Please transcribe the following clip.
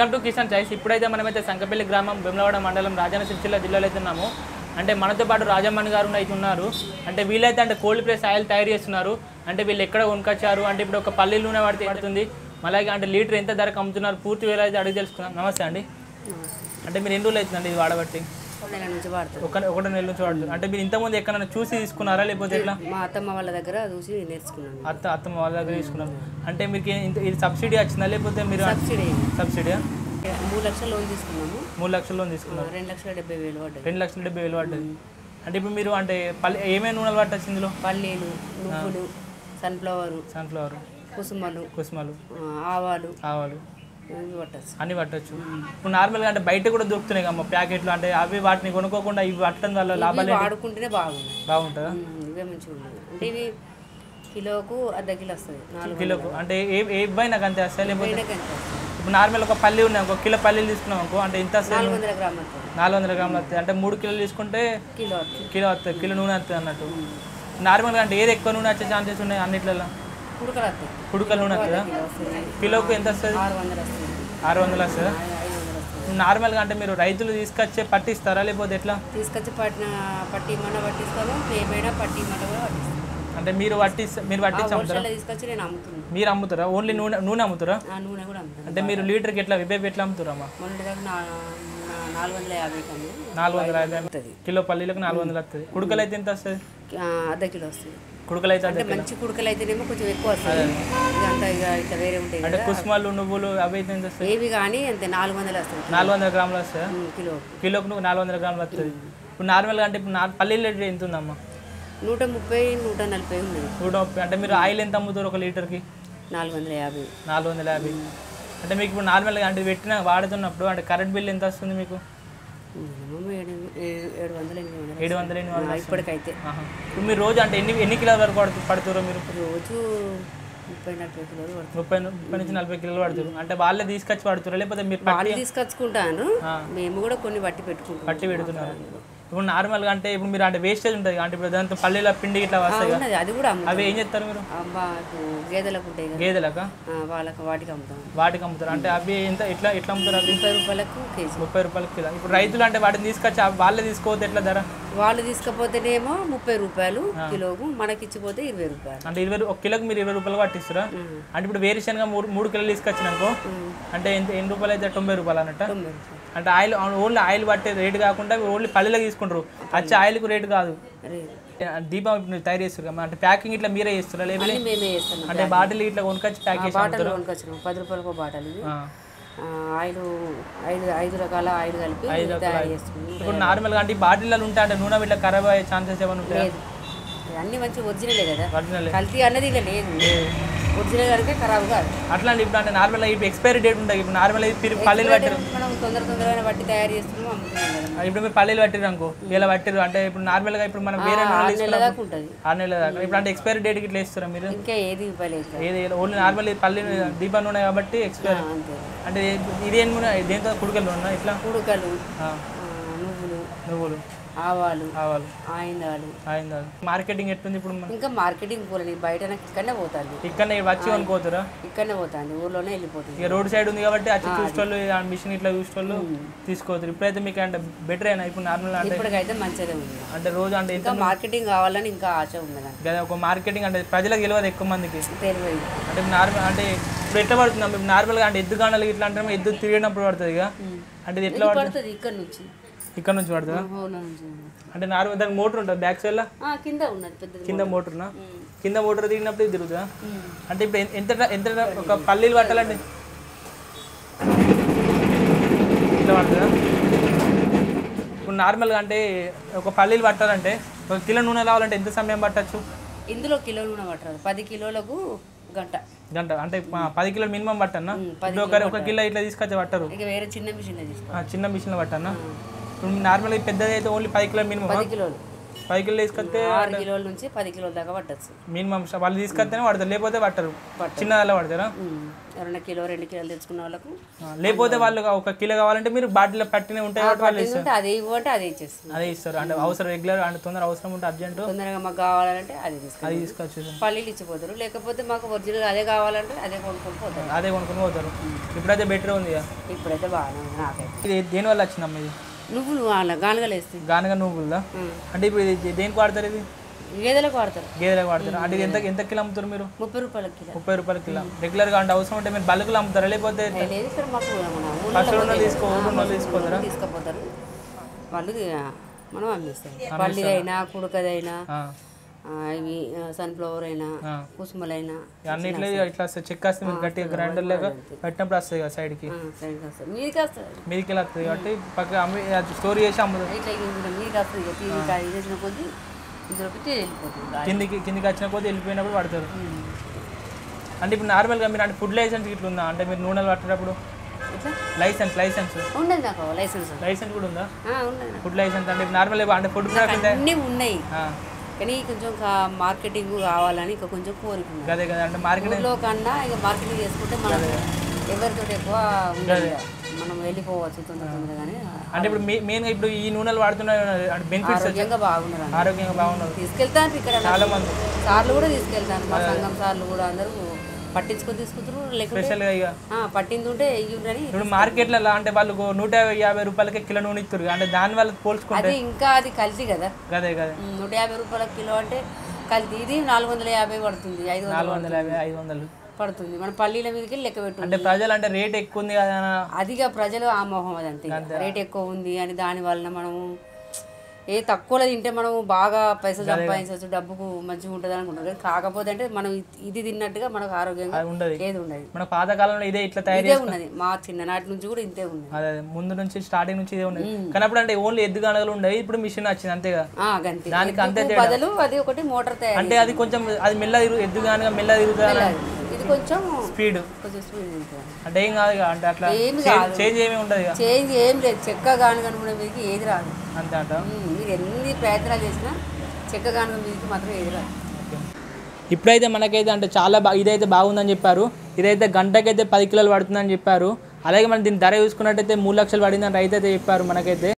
Welcome to Kisan choice ఇప్పుడైతే మనమైతే సంకపల్లి గ్రామం బెమ్లవాడ మండలం రాజన్న సిరిసిల్ల జిల్లాలో అయితే ఉన్నాము అంటే మనతో పాటు రాజమ్మన్ గారు అయితే ఉన్నారు అంటే వీళ్ళైతే అంటే కోల్డ్ ప్రెస్ ఆయిల్ తయారు చేస్తున్నారు అంటే వీళ్ళు ఎక్కడ కొనుకొచ్చారు అంటే ఇప్పుడు ఒక పల్లి నూనె పడితే పడుతుంది అలాగే అంటే లీటర్ ఎంత ధరకు అమ్ముతున్నారు పూర్తి వేరే అయితే అడిగి తెలుసుకున్నాం నమస్తే అండి అంటే మీరు ఎన్ని రోజులు అవుతుందండి ఇది వాడబట్టి నెల నుంచి వాడుతాం ఒక ఒకటి నెల నుంచి వాడుతున్నారు అంటే మీరు ఇంతకుముందు ఎక్కడైనా చూసి తీసుకున్నారా లేకపోతే ఎట్లా మా అత్తమ్మ వాళ్ళ దగ్గర చూసి నేర్చుకున్నాను అత్త అత్తమ్మ వాళ్ళ దగ్గర తీసుకున్నారు అంటే మీకు ఇంత ఇది సబ్సిడీ వచ్చిందా లేకపోతే మీరు సబ్సిడీ సబ్సిడీయా మూడు లక్షల లోన్ తీసుకున్నాము మూడు లక్షల లోన్ తీసుకున్నారు రెండు లక్షల డెబ్బై వేలు పడ్డాయి రెండు లక్షల డెబ్బై వేలు పడ్డది అంటే ఇప్పుడు మీరు అంటే పల్లి ఏమేమి నూనెలు పట్టచ్చు ఇందులో పల్లీలు నువ్వులు సన్ఫ్లవర్ సన్ఫ్లవర్ కుసుమలు కుసుమలు ఆ, ఆవాలు ఆవాలు ఇవి పట్టచ్చు అన్ని పట్టచ్చు ఇప్పుడు నార్మల్గా అంటే బయట కూడా దొరుకుతున్నాయి కమ్మ ప్యాకెట్లు అంటే అవి వాటిని కొనుక్కోకుండా ఇవి పట్టడం వల్ల లాభాలు ఇవి వాడుకుంటేనే బాగున్నాయి బాగుంటుందా ఉమ్, ఇవే మంచిగా ఉన్నాయి అంటే ఇవి కిలోకు అర్ధ కిలో వస్తుంది నాలుగు కిలోకు అంటే ఏ ఏ ఇబ్బంది నాకు అంతే వస్తాయి లేకపోతే వందలకి ఎంత వస్తుంది ఇప్పుడు నార్మల్ ఒక పల్లి ఉన్నాయి ఒక కిలో పల్లీలు తీసుకున్నాం అనుకో అంటే ఇంత వస్తుంది నాలుగు వందల గ్రాములు వస్తుంది నాలుగు వందల గ్రాములు వస్తాయి అంటే మూడు కిలోలు తీసుకుంటే కిలో వస్తుంది కిలో వస్తుంది కిలో నూనె వస్తుంది అన్నట్టు నార్మల్గా అంటే ఏది ఎక్కువ నూనె వచ్చే ఛాన్సెస్ ఉన్నాయి అన్నిట్లలో కుడకలు వస్తాయి కుడుకల నూనె వస్తుందా కిలో వస్తుంది కిలోకు ఎంత వస్తుంది ఆరు వందలు వస్తుంది ఆరు వందలు వస్తుందా ఐదు వందలు వస్తుంది నార్మల్గా అంటే మీరు రైతులు తీసుకొచ్చే పట్టిస్తారా లేకపోతే ఎట్లా తీసుకొచ్చి పట్టిన పట్టి మన పట్టిస్తాము ఏమైనా పట్టి మన కూడా పట్టిస్తాము అంటే మీరు పట్టి మీరు పట్టించి అమ్ముతారా హోల్సేల్లో తీసుకొచ్చి నేను అమ్ముతున్నాను మీరు అమ్ముతారా ఓన్లీ నూనె నూనె అమ్ముతారా ఆ నూనె కూడా అమ్ముతాను అంటే మీరు లీటర్కి ఎట్లా విభేపు ఎట్లా అమ్ముతారమ్మా మొన్నటి దాకా నా నా- నాలుగు వందల యాభై కమ్ము నాలుగు వందల యాభై వస్తుంది కిలో పల్లీలకు నాలుగు వందలు వస్తుంది కుడుకలు అయితే ఎంత వస్తుంది ఆ, అర్ధ కిలో వస్తుంది కుడుకలు అయితే అంటే అదే మంచి కుడకలు అయితేనేమో కొంచెం ఎక్కువ వస్తుంది ఇదంతా ఇక ఇట్లా వేరే ఉంటాయి అంటే కదా కుసుమాలు నువ్వులు అవి అయితే ఎంత వస్తాయి ఏవి కానీ అంతే నాలుగు వందలు వస్తుంది నాలుగు వందల గ్రాములు వస్తాయా ఉమ్, కిలో కిలోకు నువ్వు నాలుగు వందల గ్రాములు వస్తుంది ఇప్పుడు నార్మల్గా అంటే ఇప్పుడు నా పల్లీలు రేటు ఎంత ఉందమ్మా నూట ముప్పై నూట నలభై ఉన్నది నూట ముప్పై అంటే మీరు ఆయిల్ ఎంత అమ్ముతారు ఒక లీటర్కి నాలుగు వందల యాభై నాలుగు వందల యాభై అంటే మీకు ఇప్పుడు నార్మల్గా అంటే పెట్టిన వాడుతున్నప్పుడు అంటే కరెంట్ బిల్ ఎంత వస్తుంది మీకు మినిమం ఏడు ఏడు ఏడు వందలు ఎనిమిది వందలు ఏడు వందల ఎనిమిది వందలు ఆ, ఇప్పటికైతే ఆహా. ఇప్పుడు మీరు రోజు అంటే ఎన్ని ఎన్ని కిలోల వరకు పడుతు పడుతురో మీరు రోజు ముప్పై నలభై కిలోలు పడుతుంది ముప్పై ను- ముప్పై నుంచి నలభై కిలోలు పడుతురు అంటే వాళ్ళే తీసుకొచ్చి పడుతురా లేకపోతే మీరు పట్టి వాళ్ళు తీసుకొచ్చుకుంటాను ఆ. మేము కూడా కొన్ని బట్టి పెట్టుకుంటాం పట్టి పెడుతున్నారు ఇప్పుడు నార్మల్గా అంటే ఇప్పుడు మీరు అంటే వేస్టేజ్ ఉంటుంది కదా, అంటే ఇప్పుడు దాంతో పల్లీల పిండి ఇట్లా వస్తాయి కదా ఉన్నది అది కూడా అమ్ముతాం అవి ఏం చేస్తారు మీరు అబ్బా గేదెలకు ఉంటాయి కదా గేదెలక ఆ, వాళ్ళకి వాటికి అమ్ముతాం వాటికి అమ్ముతారు అంటే అవి ఎంత ఎట్లా ఎట్లా అమ్ముతారు అవి ముప్పై రూపాయలకు కేజీ ముప్పై రూపాయలకి కిలో ఇప్పుడు రైతులు అంటే వాటిని తీసుకొచ్చి ఆ- వాళ్ళే తీసుకోవద్దు ఎట్లా ధర వాళ్ళు తీసుకపోతేనేమో ముప్పై రూపాయలు కిలోకు మనకి ఇచ్చిపోతే ఇరవై రూపాయలు అంటే ఇరవై రూ- ఒక కిలోకి మీరు ఇరవై రూపాయలు పట్టిస్తారా అంటే ఇప్పుడు వేరుశనగ మూడు మూడు కిలోలు తీసుకొచ్చినాకో అంటే ఎంత ఎన్ని రూపాయలు అయితే తొంభై రూపాయలు అన్నట్ట తొంభై రూపాయలు అంటే ఆయిల్ ఓన్లీ ఆయిల్ పట్టే రేటు కాకుండా ఓన్లీ పల్లెలకు తీసుకుంటారు వచ్చే ఆయిల్కు రేటు కాదు అరే దీపం ఇప్పుడు మీరు తయారు చేస్తారు కదా అంటే ప్యాకింగ్ ఇట్లా మీరే చేస్తారా లేకపోతే అన్నీ మేమే చేస్తాం అంటే బాటిల్ ఇట్లా కొనుకొచ్చి ప్యాక్ చేసి బాటలు కొనుకొచ్చినాం పది రూపాయలకు బాటలు ఇవి ఆ. ఆ, ఐదు ఐదు ఐదు రకాల ఆయిల్ కలిపి తయారు చేస్తున్నాం ఇప్పుడు నార్మల్గా అంటే ఈ బాటిల్లో ఉంటే అంటే నూనె ఇట్లా ఖరాబ్ అయ్యే ఛాన్సెస్ ఏమైనా ఉంటాయి లేదు అన్నీ మంచి ఒరిజినలే కదా ఒరిజినల్ కల్తీ అన్నది ఇక లేదు ఒరిజినల్ కనుక ఖరాబు కాదు అట్లాంటి ఇప్పుడు అంటే నార్మల్గా ఇప్పుడు ఎక్స్పైరీ డేట్ ఉంటుంది ఇప్పుడు నార్మల్ ఇది పల్లీలు పట్టారు మనం తొందర తొందరగా బట్టి తయారు చేస్తున్నాం అమ్ముతున్నాం కదా ఇప్పుడు మీరు పల్లీలు పట్టిరు అనుకో ఇలా పట్టిరు అంటే ఇప్పుడు నార్మల్గా ఇప్పుడు మనం వేరే నూనె ఆరు నెలల తీసుకున్నాం దాకా ఉంటుంది ఆరు నెలల దాకా ఇప్పుడు అంటే ఎక్స్పైరీ డేట్కి ఇట్లా ఇస్తారా మీరు ఇంకా ఏది ఇవ్వలేదు ఏది ఓన్లీ నార్మల్ పల్లి దీప నూనె కాబట్టి ఎక్స్పైరీ అంతే అంటే ఇదేం నూనె దేంతో కుడుకలు నూనె ఇట్లా కుడుకలు ఆ, ఆ, నువ్వులు నువ్వులు ఆవాలు ఆవాలు ఆయిందాలు అయిందా మార్కెటింగ్ ఎట్టుంది ఇప్పుడు మన ఇంకా మార్కెటింగ్ పోలేదు బయట నాకు ఇక్కడనే పోతాను ఇక్కడనే వచ్చి కొనుక్కోతురా ఇక్కడనే పోతాను ఊర్లోనే వెళ్ళిపోతుంది ఇక రోడ్ సైడ్ ఉంది కాబట్టి వచ్చి చూసేవాళ్ళు ఆ మిషన్ ఇట్లా చూసేవాళ్ళు తీసుకోవద్దు ఇప్పుడైతే మీకు అంటే బెటర్ అయినా ఇప్పుడు నార్మల్ అంటే ఇప్పటికైతే మంచిగా ఉంది అంటే రోజు అంటే ఎంత ఇంకా మార్కెటింగ్ కావాలని ఇంకా ఆశ ఉన్నదండి కదా ఒక మార్కెటింగ్ అంటే ప్రజలకు తెలియదు ఎక్కువ మందికి తెలియదు అంటే నార్మల్ అంటే ఇప్పుడు ఎట్లా పడుతుంది ఇప్పుడు నార్మల్గా అంటే ఎద్దు కాణాలు ఇట్లా అంటే ఎద్దు తిరిగినప్పుడు పడుతుంది ఇక అంటే ఇది ఎట్లా పడుతుంది పడుతుంది ఇక్కడ నుంచి ఇక్కడ నుంచి పడుతుందా హోల నుంచి అంటే నార్మల్ దానికి మోటార్ ఉంటుంది బ్యాక్ సైడ్లో ఆ, కింద ఉన్నది పెద్దది కింద మోటార్నా కింద మోటార్ దిగినప్పుడు ఇది తిరుగుతుందా అంటే ఇప్పుడు ఎన్- ఎంత ఎంత ఒక పల్లీలు పట్టాలంటే ఇట్లా పడుతుందా ఇప్పుడు నార్మల్గా అంటే ఒక పల్లీలు పట్టాలంటే ఒక కిలో నూనె రావాలంటే ఎంత సమయం పట్టచ్చు ఇందులో కిలో నూనె పట్టరాదు పది కిలోలకు గంట గంట అంటే ప- పది కిలోలు మినిమం పట్టన్నా ఉమ్, పది ఇప్పుడు ఒక ఒక కిలో ఇట్లా తీసుకొచ్చి పట్టరు ఇక వేరే చిన్న మిషన్ తీసుకో ఆ, చిన్న మిషన్లో పట్టన్నా ఇప్పుడు నార్మల్గా పెద్దది అయితే ఓన్లీ పది కిలో మినిమం పది కిలోలు పది కిలో తీసుకొస్తే ఆరు కిలోల నుంచి పది కిలోల దాకా పట్టచ్చు మినిమం వాళ్ళు తీసుకొస్తేనే పడతారు లేకపోతే పట్టరు చిన్న దానిలో పడతారా ఎవరైనా కిలో రెండు కిలోలు తెచ్చుకున్న వాళ్ళకు ఆ, లేకపోతే వాళ్ళు ఒక కిలో కావాలంటే మీరు బాటిల్ పట్టిన ఉంటాయి కాబట్టి వాళ్ళు ఇస్తారు ఉంటే అదే ఇవ్వంటే అదే ఇచ్చేస్తుంది అదే ఇస్తారు అంటే అవసరం రెగ్యులర్ అంటే తొందర అవసరం ఉంటే అర్జెంట్ తొందరగా మాకు కావాలంటే అది తీసుకుంటాం అది తీసుకొచ్చేసాం పల్లీలు ఇచ్చిపోతారు లేకపోతే మాకు ఒరిజినల్ అదే కావాలంటే అదే కొనుక్కొని పోతారు అదే కొనుక్కొని పోతారు ఇప్పుడైతే బెటర్ ఉంది ఇక. ఇప్పుడైతే బాగానే ఉంది నాకైతే ఇది దేని వల్ల వచ్చిందమ్మా ఇది నువ్వులు వాళ్ళ గానుగలు వేస్తాయి గానగా నువ్వులదా అంటే ఇప్పుడు ఇది దేనికి వాడతారు ఇది గేదెలకు వాడతారు గేదెలకు వాడతారు అంటే ఇది ఎంత ఎంత కిలో అమ్ముతారు మీరు ముప్పై రూపాయల కిలో ముప్పై రూపాయల కిలో రెగ్యులర్గా అంటే అవసరం ఉంటే మీరు బల్క్లో అమ్ముతారా లేకపోతే లేదు ఇక్కడ మాకు మన ఊళ్ళో ఫస్ట్ ఉన్న తీసుకో ఊళ్ళో తీసుకోతారా తీసుకుపోతారు వాళ్ళు ఇక మనం అమ్మేస్తాం పల్లిదైనా కుడకదైనా ఆ, ఆ, ఇవి సన్ఫ్లవర్ అయినా ఆ. కుసుమలైనా అన్నిట్లో ఇట్లా వస్తుంది చెక్ వస్తే మీరు గట్టిగా గ్రైండర్ లేక పెట్టినప్పుడు వస్తుంది కదా సైడ్కి ఆ, సైడ్కి వస్తుంది మీదికి వస్తుంది మీదికి వెళ్ళి వస్తుంది కాబట్టి పక్క అమ్మి అది స్టోర్ చేసి అమ్ముతారు ఇట్లా ఇందులో మీదికి వస్తుంది ఇక తీరి కాయ చేసిన కొద్దీ ఇందులో పెట్టి వెళ్ళిపోతుంది గాలి. కిందికి కిందికి వచ్చిన కొద్ది వెళ్ళిపోయినప్పుడు పడతారు అంటే ఇప్పుడు నార్మల్గా మీరు అంటే ఫుడ్ లైసెన్స్ ఇట్లా ఉందా అంటే మీరు నూనెలు పట్టేటప్పుడు ఇట్లా లైసెన్స్ లైసెన్స్ ఉండదు నాకు లైసెన్స్ లైసెన్స్ కూడా ఉందా ఆ, ఉన్నది నాకు. ఫుడ్ లైసెన్స్ అంటే నార్మల్ అంటే ఫుడ్ ప్రొడక్ట్ అన్నీ ఉన్నాయి కానీ కొంచెం కా- మార్కెటింగ్ కావాలని ఇంకా కొంచెం కోరిక ఉంది అదే కదా అంటే మార్కెట్ ఊళ్ళో కన్నా ఇక మార్కెటింగ్ చేసుకుంటే మనం ఎవరితో ఎక్కువ ఉండదు ఇక. మనం వెళ్ళిపోవచ్చు తొందర తొందరగానే అంటే ఇప్పుడు మెయిన్ మెయిన్గా ఇప్పుడు ఈ నూనెలు వాడుతున్న అంటే బెనిఫిట్స్ ఆరోగ్యంగా బాగున్నారు ఆరోగ్యంగా బాగున్నారు తీసుకెళ్తాను ఇక్కడ చాలా మంది సార్లు కూడా తీసుకెళ్తాను మా సంఘం సార్లు కూడా అందరూ పట్టించుకొని తీసుకుంటారు లేకుంటే స్పెషల్గా ఇక ఆ, పట్టింది ఉంటే ఇయ్యుండని ఇప్పుడు మార్కెట్లో అంటే వాళ్ళు ఒక నూట యాభై రూపాయలకి కిలో నూనె ఇస్తారు అంటే దాని వల్ల పోల్చుకుంటే అది ఇంకా అది కల్తీ కదా అదే కదా ఉమ్, నూట యాభై రూపాయల కిలో అంటే కల్తీ ఇది నాలుగు వందల యాభై పడుతుంది ఐదు వందలు నాలుగు వందల యాభై ఐదు వందలు పడుతుంది మన పల్లీల మీదకి లెక్క పెట్టు అంటే ప్రజలు అంటే రేట్ ఎక్కువ ఉంది కదా అని అదిగా ప్రజలు ఆ మొహం అది అంతే ఇక. రేట్ ఎక్కువ ఉంది అని దాని వలన మనము ఏ తక్కువలో తింటే మనం బాగా పైసలు సంపాదించవచ్చు డబ్బుకు మంచిగా ఉంటుంది అనుకుంటారు కానీ కాకపోతే అంటే మనం ఇది- ఇది తిన్నట్టుగా మనకు ఆరోగ్యంగా అది ఉండదు ఏది ఉండదు మన పాతకాలంలో ఇదే ఇట్లా తయారు ఇదే ఉన్నది మా చిన్ననాటి నుంచి కూడా ఇంతే ఉన్నది అదే అదే. ముందు నుంచి స్టార్టింగ్ నుంచి ఇదే ఉండేది కానీ అప్పుడు అంటే ఓన్లీ ఎద్దు గనగలు ఉండేవి ఇప్పుడు మిషన్ వచ్చింది అంతేగా ఆ, గంతే దానికి అంతే ఎద్దుకు బదులు అది ఒకటి మోటార్ తయారు అంటే అది కొంచెం అది మెల్ల తిరుగు ఎద్దు గానుగా మెల్ల తిరుగుతుంది ఇది కొంచెం స్పీడ్ కొంచెం స్పీడ్ ఉంటుంది అంటే ఏం కాదు ఇక అంటే అట్లా ఏమి చేంజ్ చేంజ్ ఏమీ ఉండదు ఇక చేంజ్ ఏం లేదు చెక్క గానుగ నూనె మీదకి ఏది రాదు అంతే అంట ఉమ్, మీరు ఎన్ని ప్రయత్నాలు చేసినా చెక్క గానుగ మీదకి మాత్రం ఏది రాదు ఇప్పుడైతే మనకైతే అంటే చాలా బా ఇదైతే బాగుందని చెప్పారు ఇదైతే గంటకైతే పది కిలోలు పడుతుందని చెప్పారు అలాగే మనం దీని ధర చూసుకున్నట్టయితే మూడు లక్షలు పడిందని రైతు అయితే చెప్పారు మనకైతే